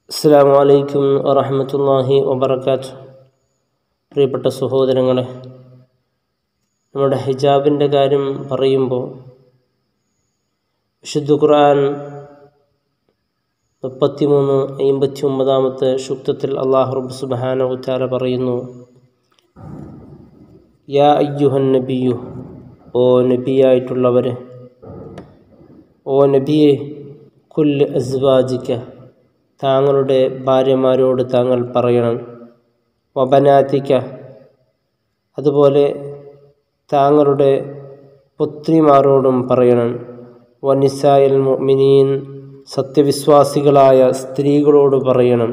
അസ്സാം വലൈക്കും വറഹമത്തല്ലാഹി വബർക്കാത്ത് പ്രിയപ്പെട്ട സഹോദരങ്ങളെ നമ്മുടെ ഹിജാബിൻ്റെ കാര്യം പറയുമ്പോൾ വിശുദ്ധ ഖുർആൻ മുപ്പത്തിമൂന്ന് അമ്പത്തി ഒമ്പതാമത്തെ ശുക്തത്തിൽ അള്ളാഹു റബ്ബ് സുബാന ഉച്ചാര പറയുന്നു യാ അയ്യുഹൻ നബിയു ഓ നബിയായിട്ടുള്ളവരെ ഓ നബിയെ കുല്ല് അസ്വാജിക്ക താങ്കളുടെ ഭാര്യമാരോട് താങ്കൾ പറയണം വബനാത്തിക്ക അതുപോലെ താങ്കളുടെ പുത്രിമാരോടും പറയണം വനിസായിൽ മുഅ്മിനീൻ സത്യവിശ്വാസികളായ സ്ത്രീകളോട് പറയണം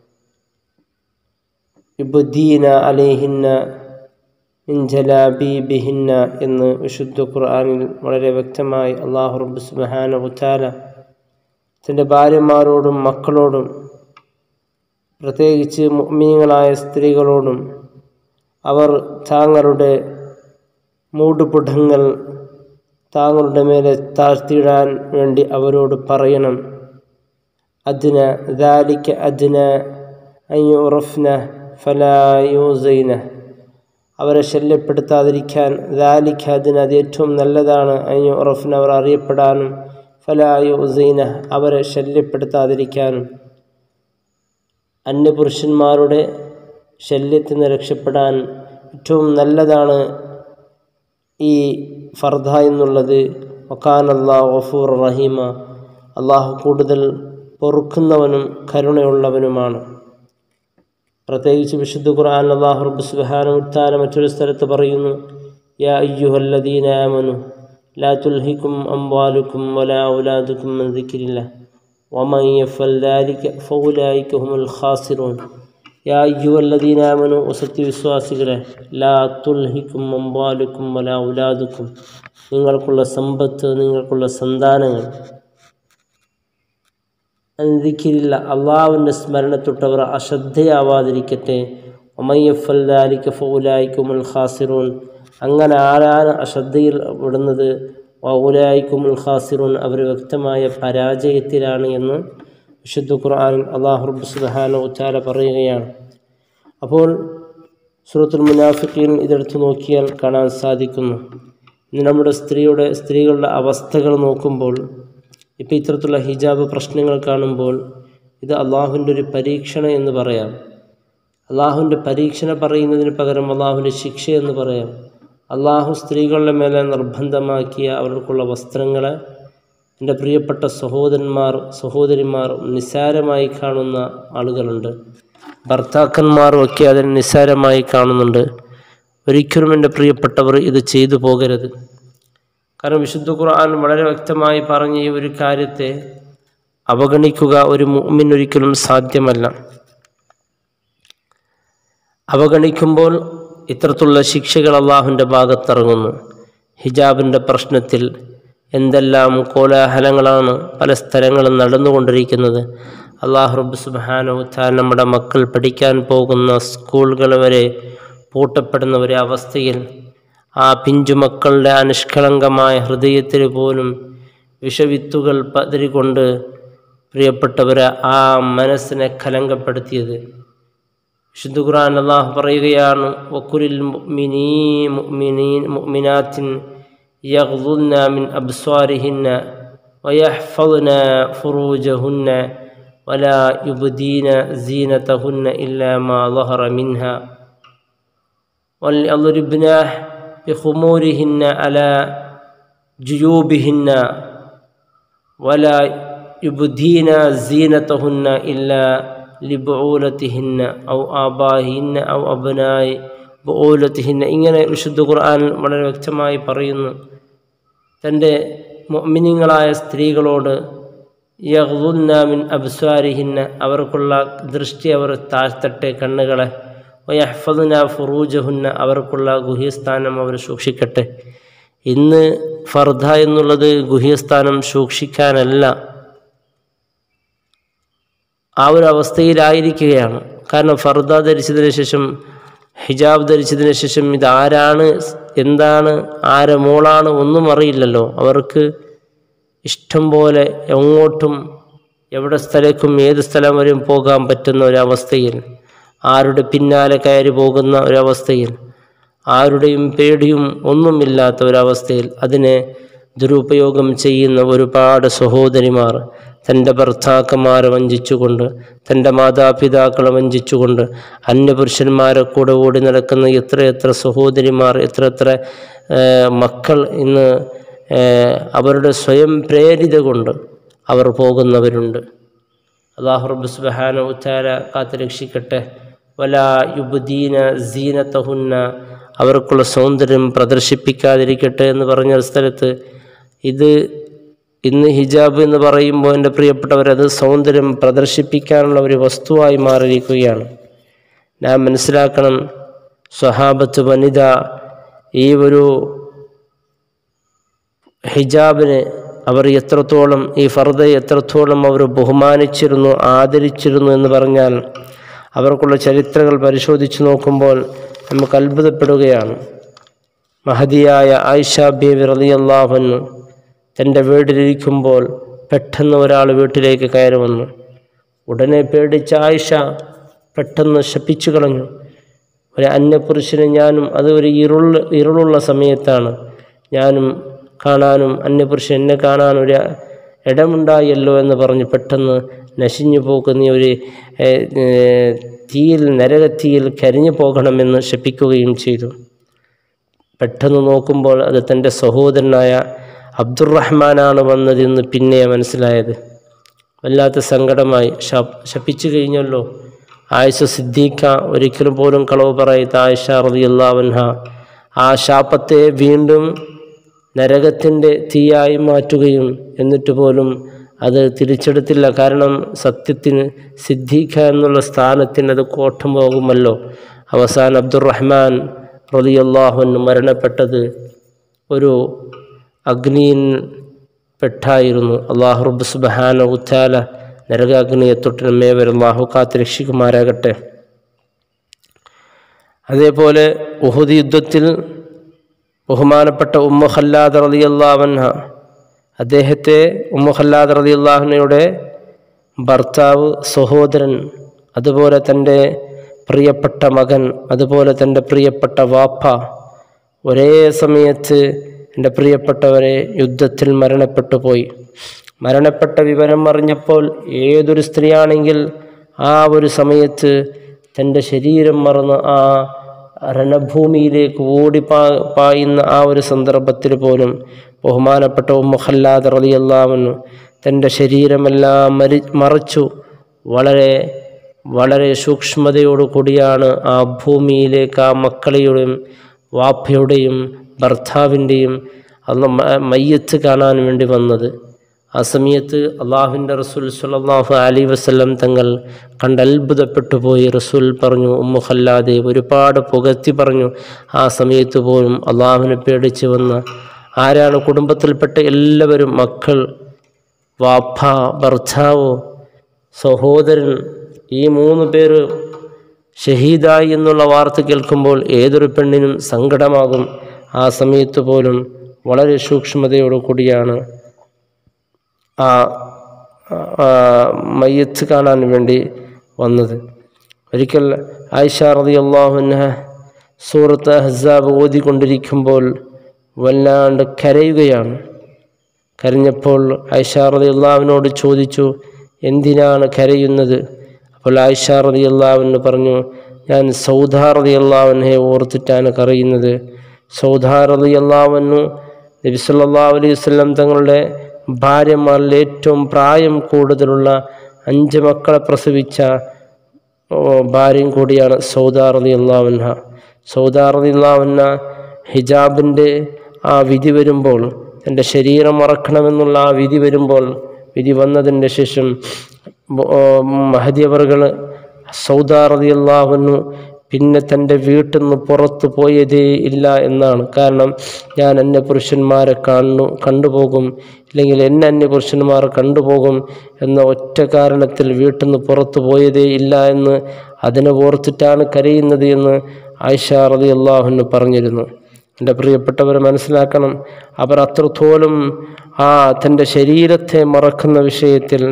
ഇബുദ്ദീന അലേഹിന്ന മിൻജലാബീബിഹിന്ന എന്ന് വിശുദ്ധ ഖുർആനിൽ വളരെ വ്യക്തമായി അള്ളാഹു റബ്ബ് സുബ്ഹാന ഉത്താല തൻ്റെ ഭാര്യമാരോടും മക്കളോടും പ്രത്യേകിച്ച് മുഅ്മിനീങ്ങളായ സ്ത്രീകളോടും അവർ താങ്കളുടെ മൂടുപുടങ്ങൾ താങ്കളുടെ മേലെ താഴ്ത്തിയിടാൻ വേണ്ടി അവരോട് പറയണം അതിന ദാലിക്ക അതിന അയ്യുറഫ്ന ഫലായൂസൈന അവരെ ശല്യപ്പെടുത്താതിരിക്കാൻ ദാലിക്ക അതിന് അത് ഏറ്റവും നല്ലതാണ് അയ്യുറഫ്ന അവർ അറിയപ്പെടാനും ഫലായുസൈന അവരെ ശല്യപ്പെടുത്താതിരിക്കാനും അന്യപുരുഷന്മാരുടെ ശല്യത്തിൽ നിന്ന് രക്ഷപ്പെടാൻ ഏറ്റവും നല്ലതാണ് ഈ ഫർദ എന്നുള്ളത് ഒക്കാൻ അള്ളാഹു ഗഫൂർ റഹീമ അള്ളാഹു കൂടുതൽ പൊറുക്കുന്നവനും കരുണയുള്ളവനുമാണ് പ്രത്യേകിച്ച് വിശുദ്ധ ഖുർആൻ അള്ളാഹു റബ്ബ് സുബ്ഹാനഹു വതആല മറ്റൊരു സ്ഥലത്ത് പറയുന്നു യാ അയ്യുഹല്ലദീന ആമനു ലാ തുൽഹിക്കും അംവാലുക്കും വലാ ഔലാദുക്കും മിൻ ദിക്രില്ലാഹ് വമൻ യഫൽ ദാലിക ഫൗലായിക ഹുമുൽ ഖാസിറൂൻ യാ അയ്യുഹല്ലദീന ആമനു സത്യവിശ്വാസികളെ ലാ തുൽഹിക്കും അംവാലുക്കും വലാ ഔലാദുക്കും നിങ്ങൾക്കുള്ള സമ്പത്ത് നിങ്ങൾക്കുള്ള സന്താനങ്ങൾ ദിക്കിരില്ല അള്ളാഹുവിൻ്റെ സ്മരണത്തൊട്ടവർ അശ്രദ്ധയാവാതിരിക്കട്ടെ ഒമയ്യഫൽ ദാലിക ഫൗലായിക്കുമുൽ ഖാസിറൂൻ അങ്ങനെ ആരാണ് അശ്രദ്ധയിൽ വിടുന്നത് വൗലായിക്കുമുൽ ഖാസിറൂൻ അവർ വ്യക്തമായ പരാജയത്തിലാണ് എന്ന് വിശുദ്ധ ഖുർആനിൽ അള്ളാഹു റബ്ബ് സുബ്ഹാനഹു വതആല പറയുകയാണ് അപ്പോൾ സൂറത്തുൽ മുനാഫിഖീൻ ഇതെടുത്ത് നോക്കിയാൽ കാണാൻ സാധിക്കുന്നു ഇന്ന് നമ്മുടെ സ്ത്രീയുടെ സ്ത്രീകളുടെ അവസ്ഥകൾ നോക്കുമ്പോൾ ഇപ്പോൾ ഇത്തരത്തിലുള്ള ഹിജാബ് പ്രശ്നങ്ങൾ കാണുമ്പോൾ ഇത് അള്ളാഹുവിൻ്റെ ഒരു പരീക്ഷണ എന്ന് പറയാം അള്ളാഹുവിൻ്റെ പരീക്ഷണ പറയുന്നതിന് പകരം അള്ളാഹുവിൻ്റെ ശിക്ഷ എന്ന് പറയാം അള്ളാഹു സ്ത്രീകളുടെ മേലെ നിർബന്ധമാക്കിയ അവർക്കുള്ള വസ്ത്രങ്ങളെ എൻ്റെ പ്രിയപ്പെട്ട സഹോദരന്മാർ സഹോദരിമാർ നിസ്സാരമായി കാണുന്ന ആളുകളുണ്ട് ഭർത്താക്കന്മാരും ഒക്കെ അതിനെ നിസ്സാരമായി കാണുന്നുണ്ട് ഒരിക്കലും എൻ്റെ പ്രിയപ്പെട്ടവർ ഇത് ചെയ്തു പോകരുത് കാരണം വിശുദ്ധ ഖുർആൻ വളരെ വ്യക്തമായി പറഞ്ഞ ഈ ഒരു കാര്യത്തെ അവഗണിക്കുക ഒരു മുഅ്മിൻ ഒരിക്കലും സാധ്യമല്ല അവഗണിക്കുമ്പോൾ ഇത്തരത്തിലുള്ള ശിക്ഷകൾ അള്ളാഹുവിൻ്റെ ഭാഗത്തിറങ്ങുന്നു ഹിജാബിൻ്റെ പ്രശ്നത്തിൽ എന്തെല്ലാം കോലാഹലങ്ങളാണ് പല സ്ഥലങ്ങളും നടന്നുകൊണ്ടിരിക്കുന്നത് അള്ളാഹു റബ്ബ് സുബാനുത്താൻ നമ്മുടെ മക്കൾ പഠിക്കാൻ പോകുന്ന സ്കൂളുകൾ വരെ പൂട്ടപ്പെടുന്ന ഒരു അവസ്ഥയിൽ ആ പിഞ്ചുമക്കളുടെ അനുഷ്കളങ്കമായ ഹൃദയത്തിൽ പോലും വിഷവിത്തുകൾ പതിരികൊണ്ട് പ്രിയപ്പെട്ടവരെ ആ മനസ്സിനെ കലങ്കപ്പെടുത്തിയത് വിശുദ്ധ ഖുർആൻ അള്ളാഹു പറയുകയാണ് വക്കുലിൽ മുഅ്മിനീ മുഅ്മിനീൻ മുഅ്മിനാത്തിൻ യഗ്ളുന്ന മിൻ അബ്സ്വാരിഹിന്ന വയഹ്ഫظന ഫുറൂജഹുന്ന ولا يبدين زينتهن إلا ما ظهر منها وليضربن بخمورهن على جيوبهن ولا يبدين زينتهن إلا لبعولتهن أو آبائهن أو أبناء ബോലത്തിഹിന്ന ഇങ്ങനെ വിശുദ്ധ ഖുർആൻ വളരെ വ്യക്തമായി പറയുന്നു തൻ്റെ മൊമിനിങ്ങളായ സ്ത്രീകളോട് യഹ്ലുന്നാമിൻ അബ്സ്വാരിഹിന്ന അവർക്കുള്ള ദൃഷ്ടി അവർ താഴ്ത്തട്ടെ കണ്ണുകളെ വയഹ്ഫദുന ഫുറൂജഹുന്ന അവർക്കുള്ള ഗുഹ്യസ്ഥാനം അവർ സൂക്ഷിക്കട്ടെ ഇന്ന് ഫർദ എന്നുള്ളത് ഗുഹ്യസ്ഥാനം സൂക്ഷിക്കാനല്ല ആ ഒരു അവസ്ഥയിലായിരിക്കുകയാണ് കാരണം ഫർദ ധരിച്ചതിന് ശേഷം ഹിജാബ് ധരിച്ചതിന് ശേഷം ഇതാരാണ് എന്താണ് ആരെ മോളാണ് ഒന്നും അറിയില്ലല്ലോ അവർക്ക് ഇഷ്ടം പോലെ എങ്ങോട്ടും എവിടെ സ്ഥലക്കും ഏത് സ്ഥലം വരെയും പോകാൻ പറ്റുന്ന ഒരവസ്ഥയിൽ ആരുടെ പിന്നാലെ കയറി പോകുന്ന ഒരവസ്ഥയിൽ ആരുടെയും പേടിയും ഒന്നുമില്ലാത്ത ഒരവസ്ഥയിൽ അതിനെ ദുരുപയോഗം ചെയ്യുന്ന ഒരുപാട് സഹോദരിമാർ തൻ്റെ ഭർത്താക്കന്മാരെ വഞ്ചിച്ചുകൊണ്ട് തൻ്റെ മാതാപിതാക്കളെ വഞ്ചിച്ചുകൊണ്ട് അന്യപുരുഷന്മാരെ കൂടെ ഓടി നടക്കുന്ന എത്രയെത്ര സഹോദരിമാർ എത്ര എത്ര ഏഹ്, മക്കൾ ഇന്ന് ഏഹ്, അവരുടെ സ്വയം പ്രേരിത കൊണ്ട് അവർ പോകുന്നവരുണ്ട് അള്ളാഹു റബ്ബ് സുബ്ഹാനഹു വതആല കാത്തു രക്ഷിക്കട്ടെ വലാ യുബ്ദീന സീനത്തഹുന്ന അവർക്കുള്ള സൗന്ദര്യം പ്രദർശിപ്പിക്കാതിരിക്കട്ടെ എന്ന് പറഞ്ഞ സ്ഥലത്ത് ഇത് ഇന്ന് ഹിജാബ് എന്ന് പറയുമ്പോൾ എൻ്റെ പ്രിയപ്പെട്ടവരത് സൗന്ദര്യം പ്രദർശിപ്പിക്കാനുള്ള ഒരു വസ്തുവായി മാറിയിരിക്കുകയാണ് നാം മനസ്സിലാക്കണം സ്വഹാബത്ത് വനിത ഈ ഒരു ഹിജാബിനെ അവർ എത്രത്തോളം ഈ ഫർദ എത്രത്തോളം അവർ ബഹുമാനിച്ചിരുന്നു ആദരിച്ചിരുന്നു എന്ന് പറഞ്ഞാൽ അവർക്കുള്ള ചരിത്രങ്ങൾ പരിശോധിച്ച് നോക്കുമ്പോൾ നമുക്ക് അത്ഭുതപ്പെടുകയാണ് മഹതിയായ ആയിഷ ബേബി റളിയല്ലാഹുന്നു തൻ്റെ വീട്ടിലിരിക്കുമ്പോൾ പെട്ടെന്ന് ഒരാൾ വീട്ടിലേക്ക് കയറി വന്നു ഉടനെ പേടിച്ച ആയിഷ പെട്ടെന്ന് ശപിച്ചു കളഞ്ഞു ഒരു അന്യപുരുഷനെ ഞാനും അത് ഒരു ഇരുൾ ഇരുളുള്ള സമയത്താണ് ഞാനും കാണാനും അന്യപുരുഷൻ എന്നെ കാണാനും ഒരു ഇടമുണ്ടായല്ലോ എന്ന് പറഞ്ഞ് പെട്ടെന്ന് നശിഞ്ഞു പോകുന്ന ഒരു ഏ, ഏ, തീയിൽ നരകത്തീയിൽ കരിഞ്ഞു പോകണമെന്ന് ശപിക്കുകയും ചെയ്തു പെട്ടെന്ന് നോക്കുമ്പോൾ അത് തൻ്റെ സഹോദരനായ അബ്ദുറഹ്മാനാണ് വന്നതെന്ന് പിന്നെ മനസ്സിലായത് വല്ലാത്ത സങ്കടമായി ശപ് ശപിച്ചു കഴിഞ്ഞല്ലോ ആയിഷ സിദ്ദീഖ ഒരിക്കലും പോലും കളവ് പറയാത്ത ആയിഷ റളിയല്ലാഹു ആ ശാപത്തെ വീണ്ടും നരകത്തിൻ്റെ തീയായി മാറ്റുകയും എന്നിട്ട് പോലും അത് തിരിച്ചെടുത്തില്ല കാരണം സത്യത്തിന് സിദ്ദീഖ എന്നുള്ള സ്ഥാനത്തിന് അത് കോട്ടം പോകുമല്ലോ അവസാനം അബ്ദുറഹ്മാൻ റളിയല്ലാഹുവിന് മരണപ്പെട്ടത് ഒരു അഗ്നിയിൽ പെട്ടായിരുന്നു അള്ളാഹു റബ്ബ് സുബ്ഹാന ഉത്താല നരകാഗ്നിയെ തൊട്ട് നമ്മെ വരെ അള്ളാഹു കാത്ത് രക്ഷിക്കുമാരാകട്ടെ അതേപോലെ ഉഹുദ് യുദ്ധത്തിൽ ബഹുമാനപ്പെട്ട ഉമ്മ ഖല്ലാദ് റളിയല്ലാഹുഅൻഹ അദ്ദേഹത്തെ ഉമ്മ ഖല്ലാദ് റളിയല്ലാഹുനയുടെ ഭർത്താവ് സഹോദരൻ അതുപോലെ തൻ്റെ പ്രിയപ്പെട്ട മകൻ അതുപോലെ തൻ്റെ പ്രിയപ്പെട്ട വാപ്പ ഒരേ സമയത്ത് എൻ്റെ പ്രിയപ്പെട്ടവരെ യുദ്ധത്തിൽ മരണപ്പെട്ടു പോയി മരണപ്പെട്ട വിവരം അറിഞ്ഞപ്പോൾ ഏതൊരു സ്ത്രീയാണെങ്കിൽ ആ ഒരു സമയത്ത് തൻ്റെ ശരീരം മറന്ന് ആ രണഭൂമിയിലേക്ക് ഓടി പാ പായുന്ന ആ ഒരു സന്ദർഭത്തിൽ പോലും ബഹുമാനപ്പെട്ട ഉമ്മ ഖല്ലാദ് റളിയല്ലാഹുവിനു തൻ്റെ ശരീരമെല്ലാം മരി മറച്ചു വളരെ വളരെ സൂക്ഷ്മതയോടു കൂടിയാണ് ആ ഭൂമിയിലേക്ക് ആ മക്കളെയും വാപ്പയുടെയും ഭർത്താവിൻ്റെയും അന്ന് മ- മയ്യത്ത് കാണാൻ വേണ്ടി വന്നത് ആ സമയത്ത് അള്ളാഹുവിൻ്റെ റസൂൽ സ്വല്ലല്ലാഹു അലൈഹി വസല്ലം തങ്ങൾ കണ്ട് അത്ഭുതപ്പെട്ടു പോയി റസൂൽ പറഞ്ഞു ഉമ്മു ഖല്ലാദെ ഒരുപാട് പുകഴ്ത്തി പറഞ്ഞു ആ സമയത്ത് പോലും അള്ളാഹുവിനെ പേടിച്ച് വന്ന ആരാണ് കുടുംബത്തിൽപ്പെട്ട എല്ലാവരും മക്കൾ വാപ്പ ഭർത്താവ് സഹോദരൻ ഈ മൂന്ന് പേര് ഷഹീദായി എന്നുള്ള വാർത്ത കേൾക്കുമ്പോൾ ഏതൊരു പെണ്ണിനും സങ്കടമാകും ആ സമയത്ത് പോലും വളരെ സൂക്ഷ്മതയോടു കൂടിയാണ് ആ ആ, മയ്യത്ത് കാണാൻ വേണ്ടി വന്നത് ഒരിക്കൽ ആയിഷ റളിയല്ലാഹു അൻഹ സൂറത്ത് ഹസാബ് ഓതിക്കൊണ്ടിരിക്കുമ്പോൾ വല്ലാണ്ട് കരയുകയാണ് കരഞ്ഞപ്പോൾ ആയിഷ റളിയല്ലാഹുവിനോട് ചോദിച്ചു എന്തിനാണ് കരയുന്നത് അപ്പോൾ ആയിഷ റളിയല്ലാഹുവിന് പറഞ്ഞു ഞാൻ സൗദാ റളിയല്ലാഹുവിനെ ഓർത്തിട്ടാണ് കരയുന്നത് സൗദാ റളിയല്ലാഹുവിനു നബി സല്ലല്ലാഹു അലൈഹി വസല്ലം തങ്ങളുടെ ഭാര്യമാരിൽ ഏറ്റവും പ്രായം കൂടുതലുള്ള അഞ്ച് മക്കളെ പ്രസവിച്ച ഓ, ഭാര്യയും കൂടിയാണ് സൗദാ റളിയല്ലാഹുഅൻഹ സൗദാ റളിയല്ലാഹുഅൻഹ ഹിജാബിൻ്റെ ആ വിധി വരുമ്പോൾ തൻ്റെ ശരീരം മറക്കണമെന്നുള്ള ആ വിധി വരുമ്പോൾ വിധി വന്നതിൻ്റെ ശേഷം ബ- ഓ, മഹദി അവർകൾ സൗദാ റളിയല്ലാഹുഅൻഹു പിന്നെ തൻ്റെ വീട്ടിൽ നിന്ന് പുറത്തു പോയതേ ഇല്ല എന്നാണ് കാരണം ഞാൻ അന്യ പുരുഷന്മാരെ കാണു കണ്ടുപോകും ഇല്ലെങ്കിൽ എന്നെ അന്യ പുരുഷന്മാർ കണ്ടുപോകും എന്ന ഒറ്റ കാരണത്തിൽ വീട്ടിൽ നിന്ന് പുറത്തു പോയതേ ഇല്ല എന്ന് അതിനെ ഓർത്തിട്ടാണ് കരയുന്നത് എന്ന് ആയിഷ റതി അള്ളാഹുന് പറഞ്ഞിരുന്നു എൻ്റെ പ്രിയപ്പെട്ടവർ മനസ്സിലാക്കണം അവർ അത്രത്തോളം ആ തൻ്റെ ശരീരത്തെ മറക്കുന്ന വിഷയത്തിൽ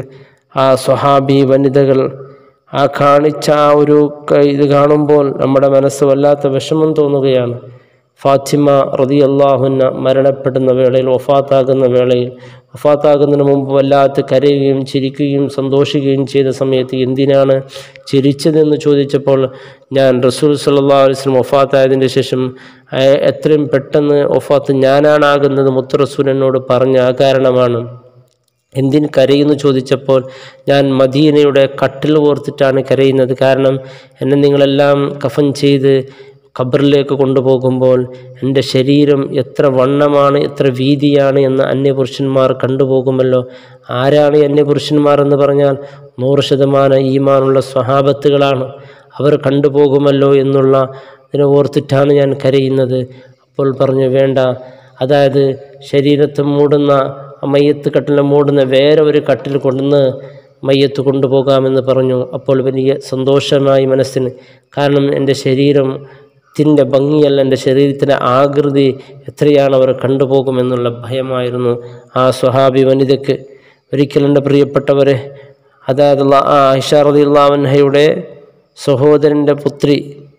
ആ സ്വഹാബി വനിതകൾ ആ കാണിച്ച ആ ഒരു ക- ഇത് കാണുമ്പോൾ നമ്മുടെ മനസ്സ് വല്ലാത്ത വിഷമം തോന്നുകയാണ് ഫാത്തിമ റതി അള്ളാഹുന്ന മരണപ്പെടുന്ന വേളയിൽ വഫാത്താകുന്ന വേളയിൽ വഫാത്താകുന്നതിന് മുമ്പ് വല്ലാത്ത കരയുകയും ചിരിക്കുകയും സന്തോഷിക്കുകയും ചെയ്ത സമയത്ത് എന്തിനാണ് ചിരിച്ചതെന്ന് ചോദിച്ചപ്പോൾ ഞാൻ റസൂൽ സല്ലാ വസ്ലം വഫാത്തായതിൻ്റെ ശേഷം അയ- എത്രയും പെട്ടെന്ന് വഫാത്ത് ഞാനാണാകുന്നത് മുത്ത് റസൂൽ എന്നോട് പറഞ്ഞ ആ കാരണമാണ് എന്തിന് കരയുന്നു ചോദിച്ചപ്പോൾ ഞാൻ മദീനയുടെ കട്ടിൽ ഓർത്തിട്ടാണ് കരയുന്നത് കാരണം എന്നെ നിങ്ങളെല്ലാം കഫൻ ചെയ്ത് ഖബറിലേക്ക് കൊണ്ടുപോകുമ്പോൾ എൻ്റെ ശരീരം എത്ര വണ്ണമാണ് എത്ര വീതിയാണ് എന്ന് അന്യപുരുഷന്മാർ കണ്ടുപോകുമല്ലോ ആരാണ് ഈ അന്യപുരുഷന്മാർ എന്ന് പറഞ്ഞാൽ നൂറ് ശതമാനം ഈമാനുള്ള സ്വഹാബത്തുകളാണ് അവർ കണ്ടുപോകുമല്ലോ എന്നുള്ള ഇതിനെ ഓർത്തിട്ടാണ് ഞാൻ കരയുന്നത് അപ്പോൾ പറഞ്ഞു വേണ്ട അതായത് ശരീരത്തെ മൂടുന്ന ആ മയ്യത്ത് കട്ടിലെ മൂടുന്ന വേറെ ഒരു കട്ടിൽ കൊണ്ടുവന്ന് മയ്യത്ത് കൊണ്ടുപോകാമെന്ന് പറഞ്ഞു അപ്പോൾ വലിയ സന്തോഷമായി മനസ്സിന് കാരണം എൻ്റെ ശരീരത്തിൻ്റെ ഭംഗിയല്ല എൻ്റെ ശരീരത്തിൻ്റെ ആകൃതി എത്രയാണ് അവർ കണ്ടുപോകുമെന്നുള്ള ഭയമായിരുന്നു ആ സ്വഹാബി വനിതയ്ക്ക് ഒരിക്കലും എൻ്റെ പ്രിയപ്പെട്ടവരെ അതായത് അള്ളാ- ആ ഐഷാറതി അള്ളാവൻഹയുടെ സഹോദരൻ്റെ പുത്രി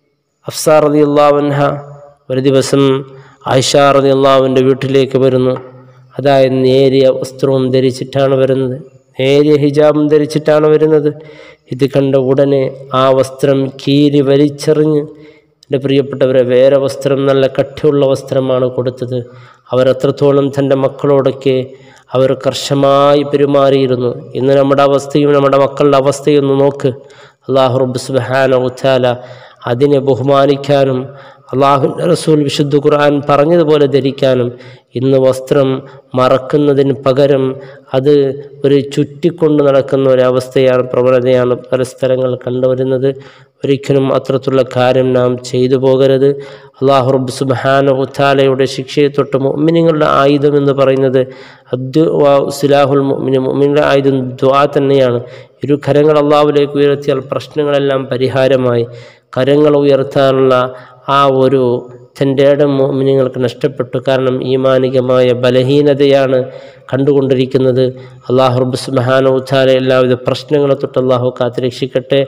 അഫ്സാർ റതി അള്ളാവൻഹ ഒരു ദിവസം ആയിഷാ റതി അള്ളാവിൻ്റെ വീട്ടിലേക്ക് വരുന്നു അതായത് നേരിയ വസ്ത്രവും ധരിച്ചിട്ടാണ് വരുന്നത് നേരിയ ഹിജാബും ധരിച്ചിട്ടാണ് വരുന്നത് ഇത് കണ്ട ഉടനെ ആ വസ്ത്രം കീരി വലിച്ചെറിഞ്ഞ് എൻ്റെ പ്രിയപ്പെട്ടവരെ വേറെ വസ്ത്രം നല്ല കട്ടിയുള്ള വസ്ത്രമാണ് കൊടുത്തത് അവരത്രത്തോളം തൻ്റെ മക്കളോടൊക്കെ അവർ കർശമായി പെരുമാറിയിരുന്നു ഇന്ന് നമ്മുടെ അവസ്ഥയും നമ്മുടെ മക്കളുടെ അവസ്ഥയും ഒന്ന് നോക്ക് അള്ളാഹു റബ്ബ് സുബ്ഹാന ഉത്താല അതിനെ ബഹുമാനിക്കാനും അള്ളാഹുവിൻ്റെ റസൂൽ വിശുദ്ധ ഖുർആൻ പറഞ്ഞതുപോലെ ധരിക്കാനും ഇന്ന് വസ്ത്രം മറക്കുന്നതിന് പകരം അത് ഒരു ചുറ്റിക്കൊണ്ട് നടക്കുന്ന ഒരവസ്ഥയാണ് പ്രവണതയാണ് പല സ്ഥലങ്ങൾ കണ്ടുവരുന്നത് ഒരിക്കലും അത്തരത്തിലുള്ള കാര്യം നാം ചെയ്തു പോകരുത് അള്ളാഹു റബ്ബ് സുബ്ഹാന ഉത്താലയുടെ ശിക്ഷയെ തൊട്ട് മുഅ്മിനീങ്ങളുടെ ആയുധം എന്ന് പറയുന്നത് അദ്ദു സുലാഹുൽ മുഅ്മിന് മുഅ്മിനുടെ ആയുധം ദ്വാ തന്നെയാണ് ഇരു കരങ്ങൾ അള്ളാഹുലേക്ക് ഉയർത്തിയാൽ പ്രശ്നങ്ങളെല്ലാം പരിഹാരമായി കരങ്ങൾ ഉയർത്താനുള്ള ആ ഒരു തൻ്റെ ഇടം മോമിനിങ്ങൾക്ക് നഷ്ടപ്പെട്ടു കാരണം ഈമാനികമായ ബലഹീനതയാണ് കണ്ടുകൊണ്ടിരിക്കുന്നത് അള്ളാഹു റബ്ബ് സുബ്ഹാനഹു വതആല എല്ലാവിധ പ്രശ്നങ്ങളെ തൊട്ട് അള്ളാഹു കാത്തുരക്ഷിക്കട്ടെ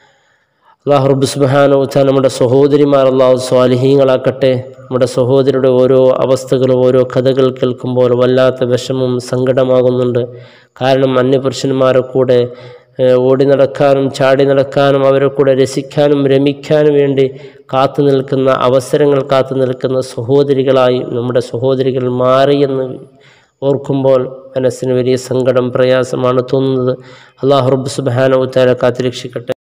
അള്ളാഹു റബ്ബ് സുബ്ഹാനഹു വതആല നമ്മുടെ സഹോദരിമാർ അള്ളാഹു സ്വാലിഹീങ്ങളാക്കട്ടെ നമ്മുടെ സഹോദരിയുടെ ഓരോ അവസ്ഥകളും ഓരോ കഥകൾ കേൾക്കുമ്പോൾ വല്ലാത്ത വിഷമവും സങ്കടമാകുന്നുണ്ട് കാരണം അന്യപുരുഷന്മാരെ കൂടെ ഏഹ്, ഓടി നടക്കാനും ചാടി നടക്കാനും അവരെ കൂടെ രസിക്കാനും രമിക്കാനും വേണ്ടി കാത്തു നിൽക്കുന്ന അവസരങ്ങൾ കാത്തു നിൽക്കുന്ന സഹോദരികളായി നമ്മുടെ സഹോദരികൾ മാറിയെന്ന് ഓർക്കുമ്പോൾ മനസ്സിന് വലിയ സങ്കടം പ്രയാസമാണ് തോന്നുന്നത് അള്ളാഹു റബ്ബ് സുബ്ഹാനഹു വതആല കാത്തുരക്ഷിക്കട്ടെ